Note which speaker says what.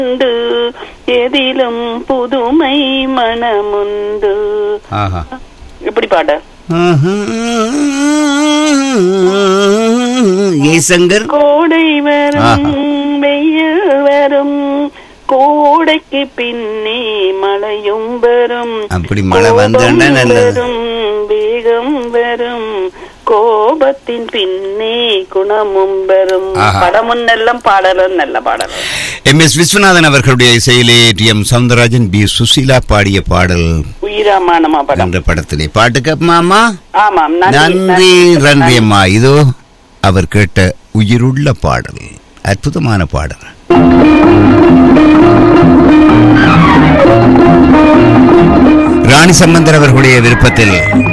Speaker 1: உண்டு எதிலும் புதுமை மனமுண்டு
Speaker 2: ஆஹா
Speaker 1: எப்படி பாட
Speaker 2: ஏசங்கர்
Speaker 1: கோடை வரும்
Speaker 2: ஆஹா.
Speaker 1: வெயில் வரும் கோடைக்கு பின்னே மழையும் வரும்
Speaker 2: அப்படி மழை வந்தா
Speaker 1: கோபம்
Speaker 2: நல்லது
Speaker 1: வரும் வேகம் வரும் கோபத்தின் பின்னே குணமும் வரும்
Speaker 2: ஆஹா.
Speaker 1: படமும் நல்ல பாடலும் நல்ல பாடலும்
Speaker 2: எம் எஸ் விஸ்வநாதன் அவர்களுடைய இசையிலே T M Soundararajan P Susheela பாடிய பாடல்
Speaker 1: உயிராமானமா படம்
Speaker 2: என்ற படத்திலே பாட்டு கேட்போமா
Speaker 1: ஆமாம்
Speaker 2: நன்றி நன்றி அம்மா இதோ அவர் கேட்ட உயிருள்ள பாடல் அற்புதமான பாடல் ராணி சம்பந்தர் அவர்களுடைய விருப்பத்தில்